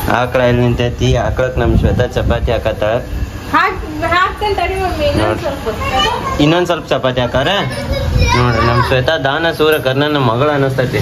ಆಕಳ ಎಲ್ಲಿ ನಿಂತೈತಿ ಆಕಳಕ್ಕೆ ನಮ್ಮ ಶ್ವೇತಾ ಚಪಾತಿ ಹಾಕತ್ತಾಳ ಹಾಕ್ ಹಾಕ್ತೇನೆ ತಡಿ ಮಮ್ಮಿ ಇನ್ನೊಂದ್ ಸ್ವಲ್ಪ ಇನ್ನೊಂದ್ ಸ್ವಲ್ಪ ಚಪಾತಿ ಹಾಕಾರ ನೋಡ್ರಿ ನಮ್ಮ ಶ್ವೇತಾ ದಾನ ಸೂರ ಕರ್ಣನ ಮಗಳು ಅನಿಸ್ತೈತಿ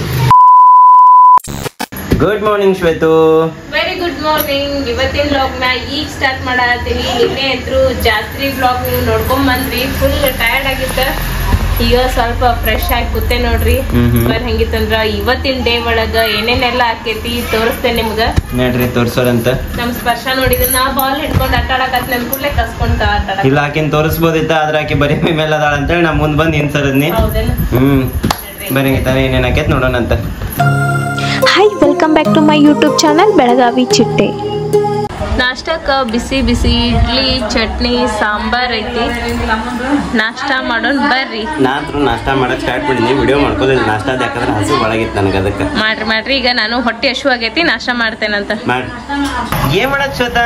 good morning Shwetu very good morning ಇವತ್ತಿನ ಬ್ಲಾಗ್ ನ ಈಗ ಸ್ಟಾರ್ಟ್ ಮಾಡತ್ತೀನಿ ನಿನ್ನೆ ಇದ್ರು ಜಾತ್ರೆ ಬ್ಲಾಗ್ ನೀವು ನೋಡ್ಕೊಂಡ್ ಬಂದ್ರಿ ಫುಲ್ ಟಯರ್ಡ್ ಆಗಿತ್ತ ಈಗ ಸ್ವಲ್ಪ ಫ್ರೆಶ್ ಆಗಿ ಕೂತೆ ನೋಡ್ರಿ ಹ್ಮ್ ಹ್ಮ್. ಬರ್ ಹೆಂಗಿತ್ತಂದ್ರ ಇವತ್ತಿನ ಡೇ ಒಳಗ ಏನೇನೆಲ್ಲ ಆಕೇತಿ ತೋರಿಸ್ತೇನೆ ನಿಮ್ಗ ನೋಡ್ರಿ ತೋರ್ಸೋರಂತ ನಮ್ ಸ್ಪರ್ಶ ನೋಡಿದ್ರ ನಾ ಬಾಲ್ ಹಿಡ್ಕೊಂಡ್ ಆಟ ಆಡಕತ್ ನನ್ ಕೂಡ್ಲೆ ಕಸ್ಕೊಂತ ಆಟ ಆಡಕ್ ಇಲ್ಲ ಆಕಿನ್ ತೋರಿಸ್ಬೋದಿತ್ತ ಆದ್ರ ಆಕಿ ಬರೀ ಮೇಲೆ ಅದಾಳ ಅಂತೇಳಿ ನಾ ಮುಂದ್ ಬಂದ್ ನಿನ್ಸರದ್ನಿ ಹೌದೇನ ಹ್ಮ್ ಬರೀ ತಾನೇ ಏನೇನ್ ಆಕೈತ್ ನೋಡೋಣಂತ hi welcome back to my YouTube channel Belagavi ಚಿಟ್ಟೆ ನಾಷ್ಟಕ್ಕ ಬಿಸಿ ಬಿಸಿ ಇಡ್ಲಿ ಚಟ್ನಿ ಸಾಂಬಾರ್ ಐತಿ ನಾಷ್ಟ ಮಾಡೋಣ ಬರ್ರಿ ನಾತ್ರು ನಾಷ್ಟಾ ಮಾಡಕ್ ಸ್ಟಾರ್ಟ್ ಮಾಡಿದ್ನಿ ವಿಡಿಯೋ ಮಾಡ್ಕೋದಿಲ್ಲ ನಾಷ್ಟಾದ ಯಾಕಂದ್ರೆ ಹಸು ಒಳಗಿತ್ತು ನನಗೆ ಅದಕ್ಕೆ ಮಾಡ್ರಿ ಮಾಡ್ರಿ ಈಗ ನಾನು ಹೊಟ್ಟೆ ಹಶು ಆಗೈತಿ ನಾಷ್ಟ ಮಾಡ್ತೇನಂತ ಮಾಡಿ ಏನ್ ಮಾಡಕ್ ಶ್ವೇತಾ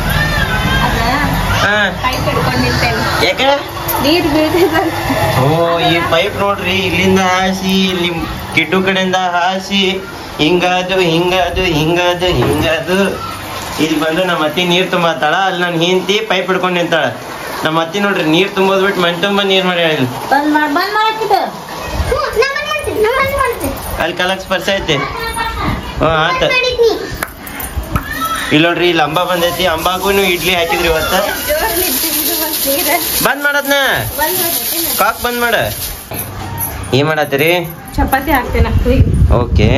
ಹಾ ಯಾಕೆ ನೀರ್ ಬೀಳ್ತದ ಓ ಈ ಪೈಪ್ ನೋಡ್ರಿ ಇಲ್ಲಿಂದ ಹಾಸಿ ಇಲ್ಲಿ ಕಿಟ್ಟು ಕಡೆಯಿಂದ ಹಾಸಿ ಹಿಂಗಾದು ಹಿಂಗಾದು ಹಿಂಗಾದು ಹಿಂಗಾದು ಇಲ್ಲಿ ಬಂದು ನಮ್ಮ ಅತ್ತಿ ನೀರ್ ತುಂಬತ್ತಾಳ ಅಲ್ಲಿ ನಾನು ಹಿಂತಿ ಪೈಪ್ ಹಿಡ್ಕೊಂಡು ನಿಂತಾಳ ನಮ್ಮ ಅತ್ತಿ ನೋಡ್ರಿ ನೀರ್ ತುಂಬೋದ್ ಬಿಟ್ಟು ಮಣ್ ತುಂಬ ನೀರ್ ಮಾಡಿ ಇಲ್ಲಿ ಬಂದ್ ಮಾಡ್ ಬಂದ್ ಮಾಡಕ್ಕಿಟ್ಟು ಹ್ಞೂ ನಾ ಬಂದ್ ಮಾಡ್ತೀನಿ ನಾ ಬಂದ್ ಮಾಡ್ತೀನಿ ಅಲ್ಲಿ ಕಲಕ್ ಸ್ಪರ್ಶ ಐತಿ ಹ್ಞೂ ಆತ ಮಾಡಿದ್ನಿ ಇಲ್ಲಿ ನೋಡ್ರಿ ಇಲ್ಲಿ ಅಂಬಾ ಬಂದೈತಿ ಅಂಬಾಗೂ ಇಡ್ಲಿ ಹಾಕಿದ್ರಿ ಇವತ್ತ ಬಂದ್ ಮಾಡದ್ನ ಕಾಕ್ ಬಂದ್ ಮಾಡ ಏನ್ ಮಾಡತ್ತೀರಿ ಚಪಾತಿ ಹಾಕ್ತೇನೆ ಓಕೆ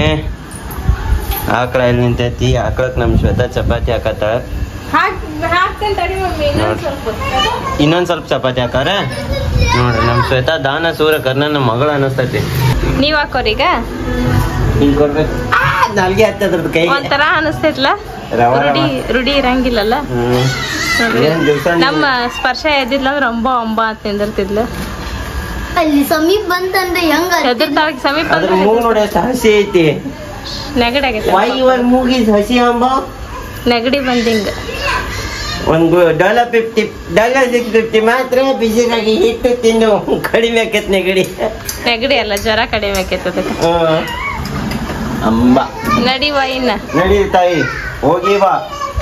ಆಕಳ ಎಲ್ಲಿ ನಿಂತೈತಿ ಆಕಳಕ್ಕೆ ನಮ್ಮ ಶ್ವೇತಾ ಚಪಾತಿ ಹಾಕತ್ತಾಳ ಹಾಕ್ ಹಾಕ್ತೇನೆ ತಡಿ ಮಮ್ಮಿ ಇನ್ನೊಂದ್ ನೋಡ್ರಿ. ಸ್ವಲ್ಪ ಇನ್ನೊಂದ್ ಸ್ವಲ್ಪ ಚಪಾತಿ ಹಾಕಾರ ನೋಡ್ರಿ ನಮ್ಮ ಶ್ವೇತಾ ದಾನ ಸೂರ ಕರ್ಣನ ಮಗಳು ಅನಿಸ್ತೈತಿ ನೀವ್ ಹಾಕೋರಿ ಈಗ ಹಿಂಗ್ ಕೊಡ್ಬೇಕು ಆ, ನಾಲ್ಗೆ ಹತ್ತದ್ರದ್ದು ಕೈ ಒಂಥರ ಅನಿಸ್ತೈತ್ಲ ರವ ರವ. ರೂಢಿ ರೂಢಿ ಇರಂಗಿಲ್ಲಲ್ಲ ಹ್ಮ್ ನೋಡ್ರಿ. ಏನ್ ದಿವ್ಸ ನೀವು- ನಮ್ಮ ಸ್ಪರ್ಶ ಎದ್ದಿದ್ಲ ಅಂದ್ರ ಅಂಬ ಅಂಬ ಅಂತ ನಿಂದಿರ್ತಿದ್ಲ ಅಲ್ಲಿ ಸಮೀಪ ಬಂತಂದ್ರೆ ಹೆಂಗ ಹೆದರ್ತಾಳಕ್ ಸಮೀಪ ಅದ್ರ ಮೂಗ್ ನೋಡಿ ಎಷ್ಟು ಹಸಿ ಐತಿ ನೆಗಡಿ ಆಗೈತೆ ವೈ ಇವಾಗ ಮೂಗಿಸ್ ಹಸಿ ಅಂಬ ನೆಗಡಿ ಬಂದಿಂಗ ಒಂದು dollar fifty dollar six fifty ಮಾತ್ರ ಬಿಸಿಲಾಗಿ ಹಿಟ್ಟು ತಿನ್ನು ಕಡಿಮೆ ಆಕೈತ್ ನೆಗಡಿ ನೆಗಡಿ ಅಲ್ಲ ಜ್ವರ ಕಡಿಮೆ ಆಕೈತೆ ಅದಕ್ಕೆ ಹ್ಮ್. ಅಂಬ ನಡಿವ ಇನ್ನ ನಡಿ ತಾಯಿ ಹೋಗಿ ಬಾ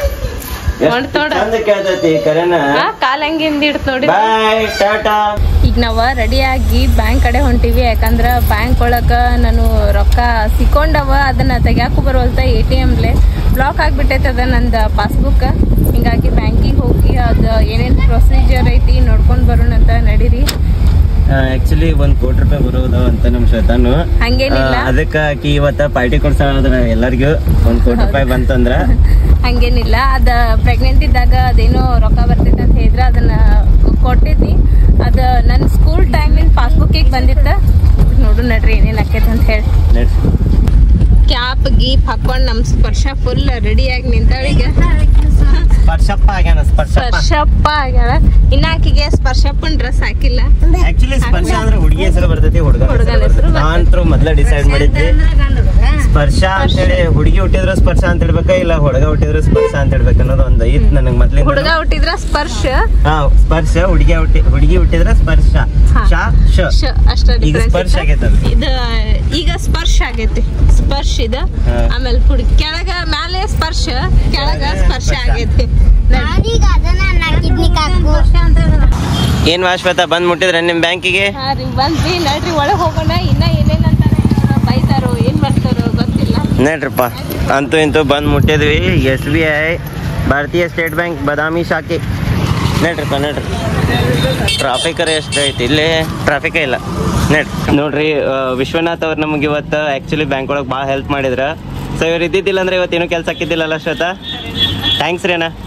ಎಷ್ಟ್ ನೋಡ್ ನೋಡು. ಚಂದ ಕೇಳ್ತೈತಿ ಕರೆನ ಆ, ಕಾಲ್ ಹಂಗೆ ಹಿಂದಿಡ್ತ್ ನೋಡಿ ಬಾಯ್ ಟಾಟಾ ಈಗ ನಾವು ರೆಡಿಯಾಗಿ ಬ್ಯಾಂಕ್ ಕಡೆ ಹೊಂಟಿವಿ ಯಾಕಂದ್ರ ಬ್ಯಾಂಕ್ ಒಳಗ ನಾನು ರೊಕ್ಕ ಸಿಕ್ಕೊಂಡವ ಅದನ್ನ ತೆಗ್ಯಾಕು ಬರೋಲ್ತ ಎ ಟಿ ಎಮ್ಲೆ ಬ್ಲಾಕ್ ಆಗ್ಬಿಟ್ಟೈತೆ ಅದ ನಂದು ಪಾಸ್ಬುಕ್ ಹಿಂಗಾಗಿ ಬ್ಯಾಂಕಿಗೆ ಹೋಗಿ ಅದು ಏನೇನು ಪ್ರೊಸೀಜರ್ ಐತಿ ನೋಡ್ಕೊಂಡ್ ಬರೋಣ ಅಂತ ನಡೀರಿ ಆಕ್ಚುಲಿ ಒಂದ್ ಕೋಟಿ ರೂಪಾಯಿ ಬರೋದಾವ ಅಂತ ನಮ್ ಶ್ವೇತಾನು ಹಂಗೇನಿಲ್ಲ ಆ, ಅದಕ್ಕ ಆಕಿ ಇವತ್ತ ಪಾರ್ಟಿ ಕೊಡ್ಸಾಳ ಎಲ್ಲರಿಗೂ ಒಂದ್ ಕೋಟಿ ರೂಪಾಯಿ ಬಂತಂದ್ರ ಹಂಗೇನಿಲ್ಲ ಅದ ಪ್ರೆಗ್ನೆಂಟ್ ಇದ್ದಾಗ ಅದೇನೋ ರೊಕ್ಕ ಬರ್ತೈತೆ ಅಂತ ಹೇಳಿದ್ರ ಅದನ್ನ ಕೊಟ್ಟಿದ್ನಿ ಅದ ನನ್ನ ಸ್ಕೂಲ್ ಟೈಮಿನ ಪಾಸ್ಬುಕ್ಕಿಗೆ ಬಂದಿತ್ತ ನೋಡು ನಡ್ರಿ ಏನೇನ್ ಆಕೈತೆ ಅಂತ ಹೇಳಿ ನಡ್ರಿ. ಕ್ಯಾಪ್ ಗೀಪ್ ಹಾಕೊಂಡ್ ನಮ್ ಸ್ಪರ್ಶ ಫುಲ್ ರೆಡಿಯಾಗಿ ನಿಂತಾಳೀಗ ಸ್ಪರ್ಶಪ್ಪ ಆಗ್ಯಾನ ಸ್ಪರ್ಶಪ್ಪ ಸ್ಪರ್ಶಪ್ಪ ಆಗ್ಯಾಳ ಇನ್ನ ಆಕಿಗೆ ಸ್ಪರ್ಶಪ್ಪನ್ ಡ್ರೆಸ್ ಹಾಕಿಲ್ಲ ಆಕ್ಚುಲಿ ಸ್ಪರ್ಶ ಅಂದ್ರೆ ಹುಡುಗಿ ಹೆಸರು ಬರ್ತೈತಿ ಹುಡುಗ ಹುಡ್ಗನ್ ಹೆಸ್ರು ನಾನಂತರೂ ಮೊದ್ಲ ಡಿಸೈಡ್ ಮಾಡಿದ್ವಿ ಸ್ಪರ್ಶ ಅಂತೇಳಿ ಹುಡುಗಿ ಹುಟ್ಟಿದ್ರು ಸ್ಪರ್ಶ ಅಂತ ಹೇಳ್ಬೇಕ ಇಲ್ಲ ಹುಡುಗ ಹುಟ್ಟಿದ್ರು ಸ್ಪರ್ಶ ಅಂತ ಹೇಳ್ಬೇಕು ಅನ್ನೋದು ಒಂದ್ ಐತ್ ನನಗ್ ಮೊದ್ಲಿಂದ ಹುಡುಗ ಹುಟ್ಟಿದ್ರ ಸ್ಪರ್ಶ ಹಾ ಸ್ಪರ್ಶ ಹುಡುಗಿ ಹುಟ್ಟಿ ಹುಡುಗಿ ಹುಟ್ಟಿದ್ರ ಸ್ಪರ್ಶ ಹಾ. ಶ ಶ ಶ ಅಷ್ಟ ಈಗ ಡಿಫ್ರೆನ್ಸ್ ಸ್ಪರ್ಶ ಆಗೈತೆ ಅದು. ಇದ ಈಗ ಸ್ಪರ್ಶ ಆಗೈತಿ ಸ್ಪರ್ಶ ಇದ ಹಾ. ಆಮೇಲೆ ಹುಡುಗಿ ಕೆಳಗ ಮ್ಯಾಲೆ ಸ್ಪರ್ಶ ಕೆಳಗ ಸ್ಪರ್ಶ ಆಗೈತಿ ನಾನೀಗ ಅದನ್ನ ನಾಕಿದ್ನಿ ಕಾಕು ಏನ್ ವಾಶ್ವತ ಬಂದ್ ಮುಟ್ಟಿದ್ರ ನಿಮ್ ಬ್ಯಾಂಕಿಗೆ ಹಾ ರೀ ಬಂದ್ವಿ ನಡ್ರಿ ಒಳಗ್ ಹೋಗೋಣ ಇನ್ನ ಏನೇನ್ ಅಂತಾರೆ ಬೈತಾರೋ ಏನ್ ಮಾಡ್ತಾರೋ ಗೊತ್ತಿಲ್ಲ ನೋಡ್ರಪ್ಪ ಅಂತೂ ಇಂತೂ ಬಂದ್ ಮುಟ್ಟಿದ್ವಿ S B I Bharatiya state bank Badami ಶಾಖೆ ನೋಡ್ರಪ್ಪ ನೋಡ್ರಿ ಟ್ರಾಫಿಕ್ ಎಷ್ಟು ಐತಿ ಇಲ್ಲಿ ಟ್ರಾಫಿಕೇ ಇಲ್ಲ ನೋಡ್ರಿ ನೋಡ್ರಿ ಆ, ವಿಶ್ವನಾಥ್ ಅವ್ರು ನಮ್ಗೆ ಇವತ್ತು ಆ್ಯಕ್ಚುಲಿ ಬ್ಯಾಂಕ್ ಒಳಗೆ ಭಾಳ ಹೆಲ್ಪ್ ಮಾಡಿದ್ರ ಸೊ ಇವ್ರು ಇದ್ದಿದ್ದಿಲ್ಲ ಅಂದ್ರೆ ಇವತ್ತೇನು ಕೆಲಸ ಆಕಿದ್ದಿಲ್ಲಲ್ಲ ಶ್ವೇತ ಥ್ಯಾಂಕ್ಸ್ ರೀ ಅಣ್ಣ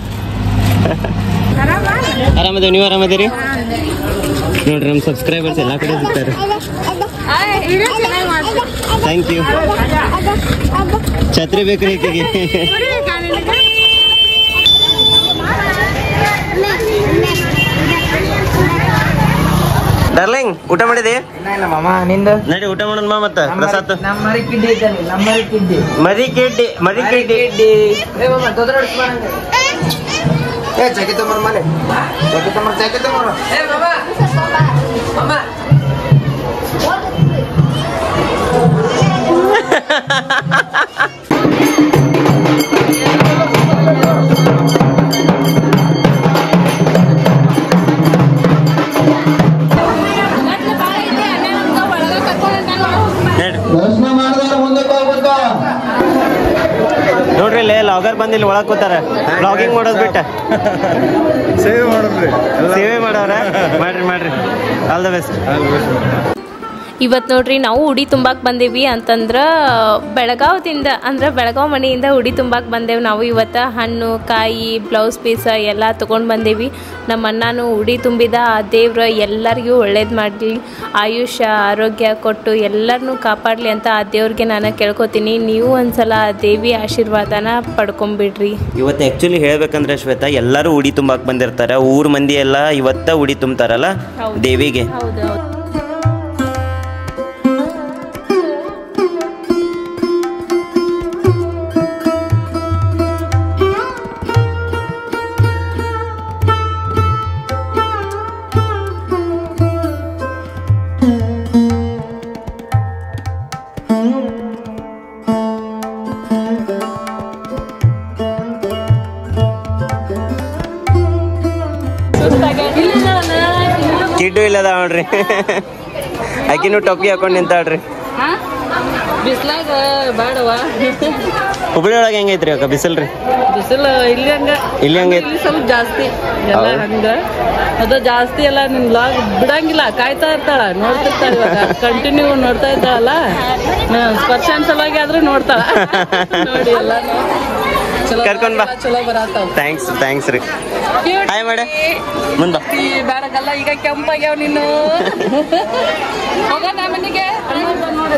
ಆರಾಮದೇವ್ ನೀವು ಆರಾಮದಿರಿ ನೋಡ್ರಿ ನಮ್ಮ ಸಬ್ಸ್ಕ್ರೈಬರ್ಸ್ ಎಲ್ಲ ಕಡೆ ಸಿಗ್ತಾರೆ ಥ್ಯಾಂಕ್ ಯು ಛತ್ರಿ ಬೇಕ್ರಿ ಈಕೆಗೆ ಡಾರ್ಲಿಂಗ್ ಊಟ ಮಾಡಿದೆ ಇಲ್ಲ ಮಾಮ ನಿಂದು ನಡಿ ಊಟ ಮಾಡೋಣ ಮಾ ಮತ್ತ ಪ್ರಸಾದ್ ನಮ್ಮ ಮರಿ ಕಿಡ್ಡಿ ಐತಲ್ಲ ನಮ್ಮ ಮರಿ ಕಿಡ್ಡಿ ಮರಿ ಕೆಡ್ಡಿ ಮರಿ ಮರಿ ಕೆಡ್ಡಿ ಕಿಡ್ಡಿ ಏ ಮಾಮ ತೊಂದ್ರೆ ಹೊಡ್ಸ್ಬೇಡ ನಂಗೆ. ಏ ಜಾಕೆಟ್ ತಗೊಂಬರ ಮನೆ ಜಾಕೆಟ್ ತಗೊಂಬರ ಜಾಕೆಟ್ ತಗೊಂಬರ ಏ ಮಾಮ ಮಾಮ ಲಾಗರ್ ಬಂದು ಇಲ್ಲಿ ಒಳಗೆ ಕೂತಾರ ಬ್ಲಾಗಿಂಗ್ ಮಾಡೋದು ಬಿಟ್ಟ ಸೇವೆ ಮಾಡೋದ್ರಿ ಸೇವೆ ಮಾಡವ್ರ ಮಾಡ್ರಿ ಮಾಡ್ರಿ ಆಲ್ ದ ಬೆಸ್ಟ್ ಇವತ್ತು ನೋಡ್ರಿ ನಾವು ಉಡಿ ತುಂಬಾಕ್ ಬಂದೇವಿ ಅಂತಂದ್ರೆ ಬೆಳಗಾವದಿಂದ ಅಂದ್ರೆ ಬೆಳಗಾವ್ ಮನೆಯಿಂದ ಉಡಿ ತುಂಬಾಕ್ ಬಂದೇವಿ ನಾವು ಇವತ್ತು ಹಣ್ಣು ಕಾಯಿ ಬ್ಲೌಸ್ ಪೀಸ್ ಎಲ್ಲ ತೊಗೊಂಡು ಬಂದೇವಿ ನಮ್ಮ ಅಣ್ಣನೂ ಉಡಿ ತುಂಬಿದ ಆ ದೇವ್ರ ಎಲ್ಲರಿಗೂ ಒಳ್ಳೇದು ಮಾಡಲಿ ಆಯುಷ್ಯ ಆರೋಗ್ಯ ಕೊಟ್ಟು ಎಲ್ಲರನ್ನೂ ಕಾಪಾಡಲಿ ಅಂತ ಆ ದೇವ್ರಿಗೆ ನಾನು ಕೇಳ್ಕೊತೀನಿ ನೀವು ಒಂದ್ಸಲ ಆ ದೇವಿ ಆಶೀರ್ವಾದನ ಪಡ್ಕೊಂಬಿಡ್ರಿ ಇವತ್ತು ಆ್ಯಕ್ಚುಲಿ ಹೇಳ್ಬೇಕಂದ್ರೆ ಶ್ವೇತಾ ಎಲ್ಲರೂ ಉಡಿ ತುಂಬಾಕ್ ಬಂದಿರ್ತಾರೆ ಊರ್ ಮಂದಿ ಎಲ್ಲ ಇವತ್ತ ಉಡಿ ತುಂಬ್ತಾರಲ್ಲ ಹೌದು. ದೇವಿಗೆ ಹೌದು ಕಿಡ್ಡು ಇಲ್ಲದ ನೋಡ್ರಿ ಆಕಿನೂ ಟೊಪ್ಪಿ ಹಾಕೊಂಡು ನಿಂತಾಳ್ರಿ ಬಿಸ್ಲಾಗ ಬಾಡವ ಹುಬ್ಳಿ ಒಳಗೆ ಹೆಂಗೈತ್ರಿ ಅಕ್ಕ ಬಿಸಿಲ್ರಿ ಬಿಸಿಲು ಇಲ್ಲಿ ಹಂಗ ಇಲ್ಲಿ ಹಂಗೈತಿ ಇಲ್ಲಿ ಸ್ವಲ್ಪ ಜಾಸ್ತಿ ಎಲ್ಲ ಹೌದ್? ಹಂಗ ಅದ ಜಾಸ್ತಿ ಎಲ್ಲ ನಿನ್ ಲಾಗ್ ಬಿಡಂಗಿಲ್ಲ ಕಾಯ್ತಾ ಇರ್ತಾಳ ನೋಡ್ತಿರ್ತಾಳ ಇವಾಗ ಕಂಟಿನ್ಯೂ ನೋಡ್ತಾ ಇದ್ದಾಳಲ್ಲ ಹ್ಮ್, ಸ್ಪರ್ಶನ್ ಸಲುವಾಗಿ ಆದ್ರೂ ನೋಡ್ತಾಳ ನೋಡಿ ಎಲ್ಲ ಚಲೋ ಕರ್ಕೊಂಡ್ ಬಾ. ಚಲೋ ಬರತ್ತಾವ ಥ್ಯಾಂಕ್ಸ್ ಥ್ಯಾಂಕ್ಸ್ ರೀ ಹಾಯ್ ಮಾಡ ಮುಂದ ಬೇಡಗಲ್ಲ ಈಗ ಕೆಂಪಾಗ್ಯಾವ ನೀನು ಹೋಗ ನಾ ಮನೆಗೆ ನೋಡಿ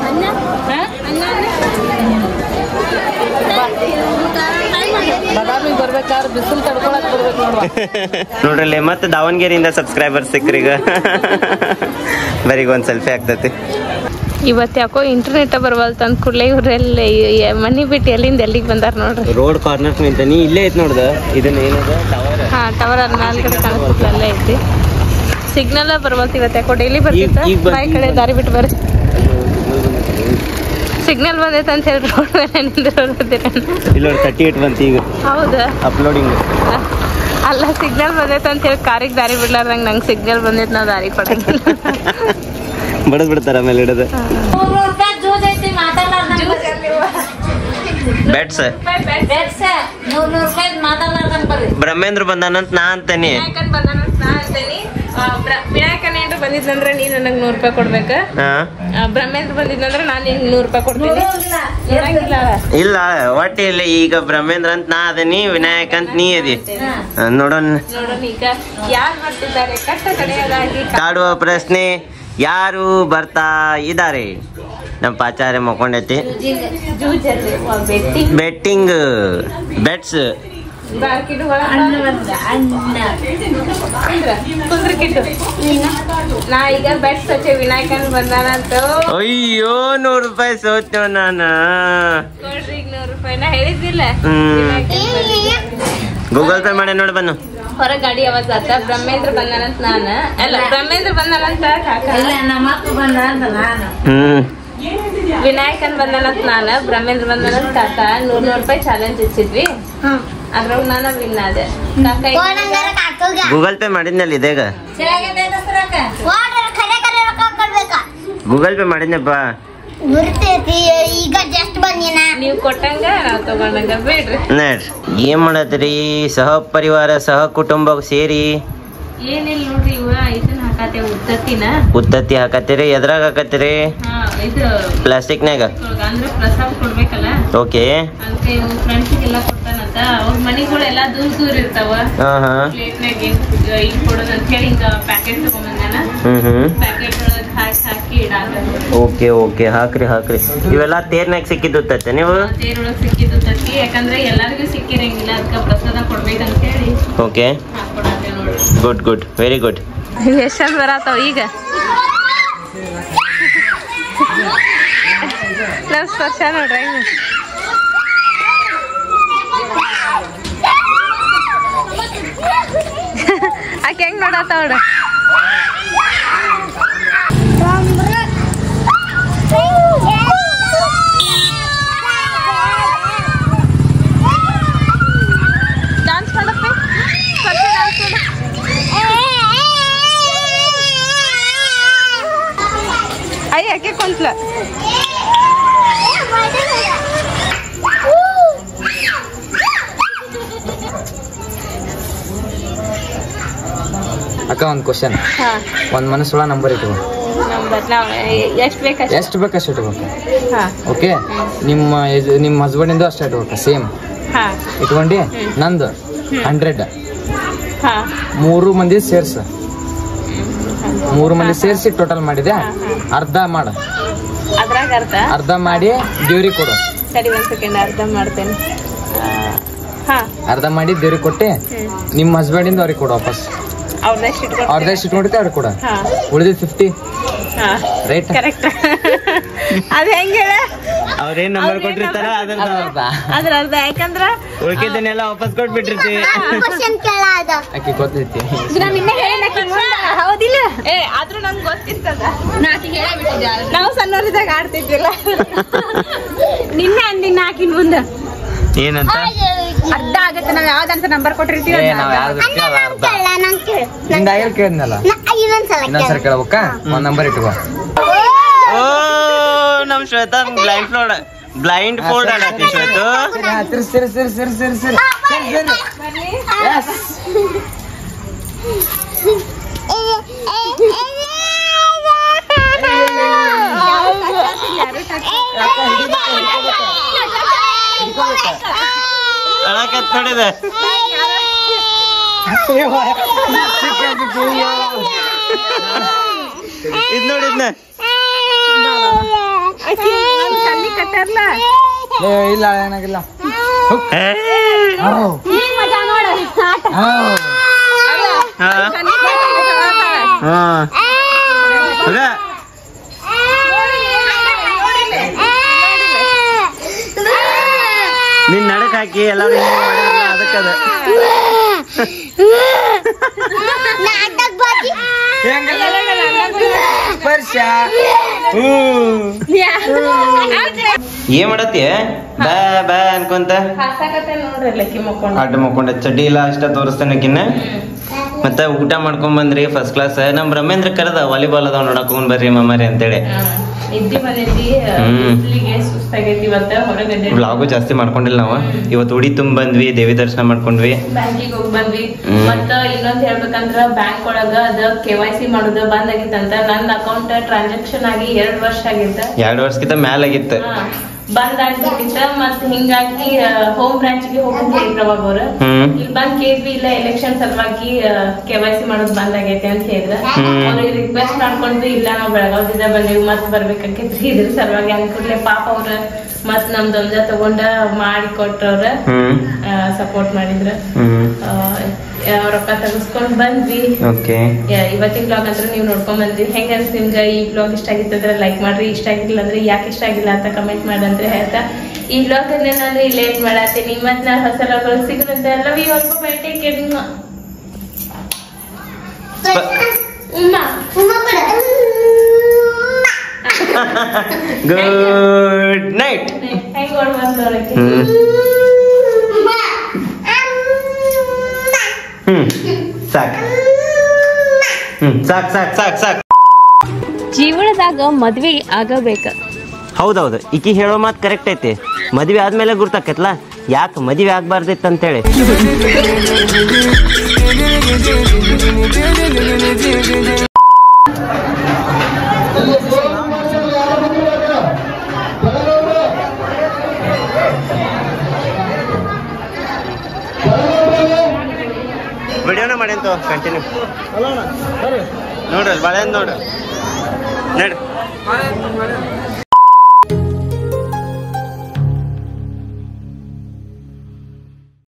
ಬಾದಾಮಿ ಬರ್ಬೇಕಾದ್ರೆ ಬಿಸಿಲು ತಡ್ಕೊಳಕ್ ಬರ್ಬೇಕು ನೋಡ್ವಾ ನೋಡ್ರಲ್ಲೇ ಮತ್ತೆ ದಾವಣಗೆರೆಯಿಂದ ಸಬ್ಸ್ಕ್ರೈಬರ್ ಸಿಕ್ಕ್ರೀಗ ಬರೀಗ ಒಂದು ಸೆಲ್ಫಿ ಆಗ್ತೈತಿ ಇವತ್ತು ಯಾಕೋ ಇಂಟರ್ನೆಟ್ ಬರವಲ್ತು ಅಂದ ಕೂಡಲೇ ಇವರೆಲ್ಲ ಮನೆ ಬಿಟ್ಟು ಎಲ್ಲಿಂದ ಎಲ್ಲಿಗೆ ಬಂದಾರ ನೋಡ್ರಿ ರೋಡ್ ಕಾರ್ನರ್ ನಿಂತ ನೀ ಇಲ್ಲೇ ಐತ್ ನೋಡ್ದ ಇದನ್ನ ಏನದ ಟವರ್ ಹಾ ಟವರ್ ಅಲ್ಲಿ ನಾಲ್ಕಡೆ ಕಾಣಿಸ್ತಲ್ಲ ಅಲ್ಲೇ ಐತಿ ಸಿಗ್ನಲ್ ಬರವಲ್ತು ಇವತ್ತು ಯಾಕೋ ಡೈಲಿ ಬರ್ತಿತ್ತ ಈಗ ಬಂತು, ಬಾಯ್ ಈಗ ಕಡೆ ಬಂತು. ದಾರಿ ಬಿಟ್ಟು ಬರ್ರಿ ಸಿಗ್ನಲ್ ಬಂದೈತೆ ಅಂತ ಹೇಳಿ ರೋಡ್ ಮೇಲೆ ನಿಂದಿರೋದಿರ ಇಲ್ಲ ತರ್ಟಿ ಏಟ್ ಬಂತು ಈಗ ಹೌದಾ ಅಪ್ಲೋಡಿಂಗ್ ಅಲ್ಲ ಸಿಗ್ನಲ್ ಬಂದೈತೆ ಅಂತ ಹೇಳಿ ಕಾರಿಗೆ ದಾರಿ ಬಿಡ್ಲಾರ್ದಂಗೆ ನಂಗೆ ಸಿಗ್ನಲ್ ಬಂದೈತೆ ನಾವು ದಾರಿ ಕೊಡಂಗಿಲ್ಲ ಬಡದ್ ಬಿಡ್ತಾರ ಆಮೇಲೆ ಹಿಡದ ನೂರು ರೂಪಾಯಿ ಜೂಜ್ ಐತಿ ಮಾತಾಡ್ಲಾರ್ದಂಗ್ ಬೆಟ್ಸ್ ಬೆಟ್ಸ ನೂರ್ ನೂರ್ ರೂಪಾಯಿ ಮಾತಾಡ್ಲಾರ್ದಂಗ್ ಬರ್ರಿ ಬ್ರಹ್ಮೇಂದ್ರ ಬಂದಾನಂತ ನಾ ಅಂತಾನೆ ವಿನಾಯಕನ್ ಬಂದಾನ ಅಂತ ನಾ ಅಂತೀನಿ ಆ, ಬ್ರ- ವಿನಾಯಕನ್ ಏನ್ರ ಬಂದಿದ್ನಂದ್ರೆ ನೀ ನನಗೆ ನೂರು ರೂಪಾಯಿ ಕೊಡ್ಬೇಕು ಹಾ ಆ, ಬ್ರಹ್ಮೇಂದ್ರ ಬಂದಿದ್ನಂದ್ರೆ ನಾನು ನಿಂಗೆ ನೂರು ರೂಪಾಯಿ ಕೊಡ್ತೀನಿ ನೋಡಂಗಿಲ್ಲ ಇಲ್ಲ ಒಟ್ಟಿ ಇಲ್ಲ ಈಗ ಬ್ರಹ್ಮೇಂದ್ರ ಅಂತ ನಾ ಅದನಿ ವಿನಾಯಕ್ ಅಂತ ನೀ ಅದಿ ಆ, ನೋಡೋಣ ನೋಡೋಣ ಈಗ ಯಾರು ಬರ್ತಿದ್ದಾರೆ ಕಟ್ಟ ಕಡೆಯದಾಗಿ ಕಾಡುವ ಪ್ರಶ್ನೆ ಯಾರು ಬರ್ತಾ ಇದ್ದಾರೆ ನಮ್ಮ ಪಾಚಾರ್ಯ ಮಕ್ಕೊಂಡೈತಿ ಜೂಜಲ್ಲಿ ಬೆಟ್ಟಿ ಬೆಟ್ಟಿಂಗ್ ಬೆಟ್ಸ್ ಬಾಕಿಡು ಕುಂದ್ರ ಕಿಟ್ಟು ನಾ ಈಗ ಬೆಟ್ ಸಚೆ ವಿನಾಯಕನ್ ಬಂದಾನ ಅಂತ ಅಯ್ಯೋ ನೂರು ರೂಪಾಯಿ ಸೋತ್ಯವ ನಾನು ಕೊಡ್ರಿ ಈಗ ನೂರು ರೂಪಾಯಿ ನಾ ಹೇಳಿದ್ದಿಲ್ಲ ಹ್ಮ್. ವಿನಾಯಕನ್ ಬಂದಿದ್ದ. ಗೂಗಲ್ ಪೇ ಮಾಡಿ ನೋಡಿ ಬನ್ನು ಹೊರ ಗಾಡಿ ಅವಾಜ್ ಆತ ಬ್ರಹ್ಮೇಂದ್ರ ಬಂದಾನಂತ ನಾನ ಅಲ್ಲ ಬ್ರಹ್ಮೇಂದ್ರ ಬಂದಾನಂತ ಕಾಕ ನಮ್ಮ ಅಕ್ಕ ಬಂದ ಅಂತ ನಾನು ಹ್ಮ್ ವಿನಾಯಕನ್ ಬಂದಾನಂತ ನಾನ ಬ್ರಹ್ಮೇಂದ್ರ ಬಂದಾನಂತ ಕಾಕ ನೂರ್ ನೂರ್ ರೂಪಾಯಿ ಚಾಲೆಂಜ್ ಇಚ್ಚಿದ್ವಿ ಅದ್ರೊಳಗ ನಾನು ವಿನ್ ಆದೆ ಕಾಕ ಈಗ- ಫೋನಂಗಾರ ಕಾಕೋಗ ಗೂಗಲ್ ಪೇ ಮಾಡಿದ್ನಲ್ಲ ಇದೇಗ ವಾಟರ್ ಖರೆ ಖರೆ ರೊಕ್ಕ ಕೊಡ್ಬೇಕ ಗೂಗಲ್ ಪೇ ಮಾಡಿದ್ನಪ್ಪ ಗುರ್ತೈತಿ ಈಗ ಜಸ್ಟ್ ಬಂದಿನ ನೀವ್ ಕೊಟ್ಟಂಗ ನಾವ್ ತಗೊಂಡಂಗ ಬಿಡ್ರಿ ನೋಡ್ರಿ ಏನ್ ಮಾಡತ್ರಿ ಸಹ ಪರಿವಾರ ಸಹ ಕುಟುಂಬ ಸೇರಿ ಏನಿಲ್ಲ ನೋಡ್ರಿ ಇವ ಇದನ್ನ ಹಾಕಾತೇವ್ ಉದ್ದತ್ತಿನ ಉತ್ತತ್ತಿ ಹಾಕತ್ತೀರಿ ಎದ್ರಾಗ ಹಾಕತ್ತೀರಿ ಹಾ ಇದು ಪ್ಲಾಸ್ಟಿಕ್ನಾಗ ಅಂದ್ರೆ ಪ್ರಸಾದ ಕೊಡ್ಬೇಕಲ್ಲ ಓಕೆ ಅದಕ್ಕೆ ಇವ್ ಫ್ರೆಂಡ್ಸಿಗೆಲ್ಲ ಕೊಡ್ತಾನಂತ ಅವ್ರ ಮನಿಗಳೆಲ್ಲ ದೂರ ದೂರ ಇರ್ತಾವ ಹಾ ಹಾ ಪ್ಲೇಟ್ನಾಗ ಹಿಂಗ್ ಕೊಡೋದು ಅಂತ ಹೇಳಿ ಹಿಂಗ ಪ್ಯಾಕೆಟ್ ತಗೊಂಬಂದಾನ ಹ್ಮ್ ಹ್ಮ್ ಪ್ಯಾಕೆಟ್ ಒಳಗ್ ಹಾಕಿ ಹಾಕಿ ಇಡಾಕ ಓಕೆ ಓಕೆ ಹಾಕ್ರಿ ಹಾಕ್ರಿ ಇವೆಲ್ಲ ತೇರ್ನಾಗ ಸಿಕ್ಕಿದ್ದು ತತ್ತೆ ನೀವು ತೇರೊಳಗ್ ಸಿಕ್ಕಿದ್ದು ತತ್ತಿ ಯಾಕಂದ್ರೆ ಎಲ್ಲರಿಗೂ ಸಿಕ್ಕಿರಂಗಿಲ್ಲ ಅದಕ್ಕೆ ಪ್ರಸಾದ ಕೊಡ್ಬೇಕಂತ ಹೇಳಿ ಓಕೆ ಹಾಕೊಡತ್ತೇವ್ ನೋಡ್ರಿ ಗುಡ್ ಗುಡ್ ವೆರಿ ಗುಡ್ ಎಷ್ಟೊಂದು ಬರತ್ತಾವ ಈಗ ನಮ್ ಸ್ಪರ್ಶ ನೋಡ್ರಿ ಹೆಂಗ್ ಆಕೆ ಹೆಂಗ್ ನೋಡತ್ತಾವ ನೋಡ್ರಿ ಡಾನ್ಸ್ ಮಾಡಪ್ಪೆ ಸ್ಪರ್ಶ ಡಾನ್ಸ್ ಮಾಡ ಅಯ್ಯ ಆಕೆ ಕುಂತ್ಲ Woo! ಅಕ್ಕ ಒಂದು ಕ್ವಶನ್ ಹಾ ಒಂದು ಮನಸ್ಸೊಳ ನಂಬರ್ ಇಟ್ಕೋ ನಂಬರ್ ನಾವ್ ಎಷ್ಟ್ ಬೇಕಷ್ಟ ಎಷ್ಟು ಬೇಕು ಅಷ್ಟು ಇಟ್ಬೇಕು ಹಾ ಓಕೆ ನಿಮ್ಮ ಯಜ- ನಿಮ್ಮ ಹಸ್ಬೆಂಡಿಂದು ಅಷ್ಟು ಇಟ್ಬೇಕು ಸೇಮ್ ಹಾ ಇಟ್ಕೊಂಡು ನಂದು ಹಂಡ್ರೆಡ್ ಹಾ ಮೂರು ಮಂದಿ ಸೇರ್ಸ ಮೂರು ಮಂದಿ ಸೇರಿಸಿ ಟೋಟಲ್ ಮಾಡಿದೆ ಅರ್ಧ ಮಾಡ ಅದ್ರಾಗ ಅರ್ಧ ಅರ್ಧ ಮಾಡಿ ದೇವ್ರಿಗೆ ಕೊಡು ಸರಿ ಒಂದ್ ಸೆಕೆಂಡ್ ಅರ್ಧ ಮಾಡ್ತೇನೆ ಆ, ಹಾ ಅರ್ಧ ಮಾಡಿ ದೇವ್ರಿಗೆ ಕೊಟ್ಟು ಹ್ಮ್ ನಿಮ್ಮ ಹಸ್ಬೆಂಡಿಂದ ಅವ್ರಿಗೆ ಕೊಡು ವಾಪಸ್ ಅವ್ರದಷ್ಟು ಇಟ್ಕೊಂಡು ಅವ್ರದ್ದು ಎಷ್ಟು ಇಟ್ಕೊಂಡಿರ್ತೀವಿ ಅವ್ರಿಗೆ ಕೊಡು ಹಾ ಉಳಿದಿದ್ದು ಫಿಫ್ಟಿ ಹಾ ರೈಟ್ ಕರೆಕ್ಟ್ ಅದ್ ಹೆಂಗ ಹೇಳ ಅವ್ರೇನ್ ನಂಬರ್ ಕೊಟ್ಟಿರ್ತಾರ ಅದನ್ನ ಅದ್ರ ಅರ್ಧ ಯಾಕಂದ್ರ ಉಳ್ಕಿದ್ದನ್ನೆಲ್ಲ ವಾಪಸ್ ಕೊಟ್ಬಿಟ್ಟಿರ್ತೀವಿ ಕ್ವಶನ್ ಕೇಳ ಅದ ಆಕಿ ಗೊತ್ತೈತಿ ಹೌದಿಲ್ಲ ಏ ಆದ್ರೂ ನಂಗೆ ಗೊತ್ತಿರ್ತದ ನಾವು ಸಣ್ಣವರಿದ್ದಾಗ ಆಡ್ತಿದ್ವಿಲ್ಲ ನಿನ್ನೆ ಅಂದಿನ ಹಾಕಿನ ಮುಂದ ಏನಂತ ಅರ್ಧ ಆಗತ್ತೆ ನಾವ್ ಯಾವ್ದಂತ ನಂಬರ್ ಕೊಟ್ಟಿರ್ತೀವಿ ಏ ನಾವ್ ಯಾವ್ದು ಇರ್ತೀವಿ ಅದ್ ಅರ್ಧ ಕೇಳ ನಂಗೆ ಕೇಳು ನಿಂದ ಆಗಿಲ್ ಕೇಳಿದ್ನಲ್ಲ ನಾ ಇನ್ನೊಂದ್ಸಲ ಇನ್ನೊಂದ್ಸರಿ ಕೇಳ್ಬೇಕಾ ಒಂದ್ ನಂಬರ್ ಇಟ್ಕೋ ಓ ನಮ್ Shweta blindfold blindfold ಆಡತ್ತಿ ಶ್ವೇತು ತಿರ್ಸ್ ತಿರ್ಸ್ ತಿರ್ಸ್ ತಿರ್ಸ್ ತಿರ್ಸ್ ತಿರ್ಸ್ Yes. ಅಳಕತ್ ನೋಡಿದ ಇದ್ ನೋಡಿದ್ನ ಕಟ್ಟಾರ್ಲ ಏ, ಇಲ್ಲ ಏನಾಗಿಲ್ಲ ಏ, ಔ. ಔ. ಹಾ ಹಾ ಮಗ ನಿನ್ ನಡಕ್ ಹಾಕಿ ಎಲ್ಲಾರು ಅದಕ್ಕದ ನಾಟಕ ಬಾಕಿ ಹೆಂಗಲ್ಲ? ಸ್ಪರ್ಶ ಏನ್ ಮಾಡತ್ತಿ ಬಾ ಬಾ ಅನ್ಕೊಂತ ಹಾಸಾಕತ್ತೆ ನೋಡ್ರಿ ಲಕ್ಕಿ ಮಕ್ಕೊಂಡು ಅಡ್ಡ ಮಕ್ಕೊಂಡ ಚಡ್ಡಿ ಇಲ್ಲ ಅಷ್ಟ ತೋರಿಸ್ತಾನಕಿನ್ನ ಮತ್ತ ಊಟ ಮಾಡ್ಕೊಂಡ್ ಬಂದ್ರಿ ಫಸ್ಟ್ ಕ್ಲಾಸ್ ನಮ್ ರಮೇಂದ್ರ ಕರೆದ ವಾಲಿಬಾಲ್ ಅದಾವ ನೋಡಕೊಂಡ್ ಬರ್ರಿ ಮಮ್ಮರಿ ಅಂತೇಳಿ ಇದ್ದಿ ಬಂದೈತಿ ಹ್ಮ್. ಬಿಸ್ಲಿಗೆ ಸುಸ್ತಾಗೈತಿ ಇವತ್ತ ಹೊರಗಡೆ ವ್ಲಾಗು ಜಾಸ್ತಿ ಮಾಡ್ಕೊಂಡಿಲ್ಲ ನಾವು ಇವತ್ತು ಉಡಿ ತುಂಬ ಬಂದ್ವಿ ದೇವಿ ದರ್ಶನ ಮಾಡ್ಕೊಂಡ್ವಿ ಬ್ಯಾಂಕಿಗೆ ಹೋಗಿ ಬಂದ್ವಿ ಹ್ಮ್. ಮತ್ತ ಇನ್ನೊಂದ್ ಹೇಳ್ಬೇಕಂದ್ರ ಬ್ಯಾಂಕ್ ಒಳಗ ಅದ ಕೆ ವೈ ಸಿ ಮಾಡೋದು ಬಂದ್ ಆಗಿತ್ತಂತ ನನ್ನ ಅಕೌಂಟ್ ಟ್ರಾನ್ಸಾಕ್ಷನ್ ಆಗಿ ಎರಡ್ ವರ್ಷ ಆಗಿತ್ತ ಎರಡ್ ವರ್ಷಕ್ಕಿಂತ ಮ್ಯಾಲಾಗಿತ್ತು ಹಾ, ಬಂದ್ ಆಗ್ಬಿಟ್ಟಿತ್ತ ಮತ್ ಹಿಂಗಾಗಿ ಹೋಮ್ ಬ್ರಾಂಚ್ ಗೆ ಹೋಗಿ ಹೇಳಿದ್ರ ಅವಾಗ ಅವ್ರ ಹ್ಮ್ ಇಲ್ಲಿ ಬಂದ್ ಕೇಳ್ವಿ ಇಲ್ಲ ಎಲೆಕ್ಷನ್ ಸಲುವಾಗಿ ಕೆ ವೈ ಸಿ ಮಾಡೋದು ಬಂದ್ ಆಗೈತೆ ಅಂತ ಹೇಳಿದ್ರ ಹ್ಮ್. ಅವ್ರಿಗೆ ರಿಕ್ವೆಸ್ಟ್ ಮಾಡ್ಕೊಂಡ್ವಿ ಇಲ್ಲ ನಾವು ಬೆಳಗಾವ್ದಿಂದ ಬಂದೇವಿ ಮತ್ ಬರ್ಬೇಕಾಕೈತ್ರಿ ಇದ್ರ ಸಲುವಾಗಿ ಅನ್ಕೂಡ್ಲೆ ಪಾಪ ಅವ್ರ ಮತ್ ನಮ್ದೊಂದ ತಗೊಂಡ ಮಾಡಿ ಕೊಟ್ರವ್ರ ಹ್ಮ್ ಸಪೋರ್ಟ್ ಮಾಡಿದ್ರ ಹ್ಮ್ ಆ, ಆ, ರೊಕ್ಕ ತಗಸ್ಕೊಂಡ್ ಬಂದ್ವಿ ಓಕೆ ಯಾ- ಇವತ್ತಿನ ಬ್ಲಾಗ್ ಅಂದ್ರೆ ನೀವು ನೋಡ್ಕೊಂಡ್ ಬಂದ್ರಿ ಹೆಂಗ ಅನ್ಸ್ ನಿಮ್ಗೆ ಈ ಬ್ಲಾಗ್ ಇಷ್ಟ ಆಗಿತ್ತಂದ್ರೆ ಲೈಕ್ ಮಾಡ್ರಿ ಇಷ್ಟ ಆಗಿಲ್ಲ ಅಂದ್ರೆ ಯಾಕೆ ಇಷ್ಟ ಆಗಿಲ್ಲ ಅಂತ ಕಮೆಂಟ್ ಮಾಡಂದ್ರೆ ಹೇಳ್ತಾ ಈ ಬ್ಲಾಗ್ ಅನ್ನ ನಾನು ಇಲ್ಲೇ ಎಂಡ್ ಮಾಡತ್ತೀನಿ ಮತ್ ನಾ ಹೊಸ ಬ್ಲಾಗ್ ಸಿಗುದಂತ ಲವ್ ಯು ಅಲ್ಪ ಬೈ ಟೇಕ್ ಕೇರ್ ಉಮ್ಮ ಉಮ್ಮ ಕೊಡ ಗುಡ್ ನೈಟ್ ಹೆಂಗ್ ಓಡ್ ಬಂದವ್ರಕ್ಕೆ ಹ್ಮ್ ಹ್ಮ್ ಸಾಕ್ ಹ್ಮ್ ಸಾಕ್ ಸಾಕ್ ಸಾಕ್ ಸಾಕ್ ಜೀವನದಾಗ ಮದ್ವೆ ಆಗಬೇಕ ಹೌದೌದು ಈಕಿ ಹೇಳೋ ಮಾತು ಕರೆಕ್ಟ್ ಐತಿ ಮದ್ವೆ ಆದ್ಮೇಲೆ ಗುರ್ತಾಕೈತ್ಲ ಯಾಕೆ ಮದ್ವೆ ಆಗ್ಬಾರ್ದಿತ್ತು ಅಂತೇಳಿ ವಿಡಿಯೋನ ಮಾಡೇಂತ ಕಂಟಿನ್ಯೂ ನೋಡ್ರಿ ಬಾಳೆ ನೋಡ್ರಿ ನಡ್ರಿ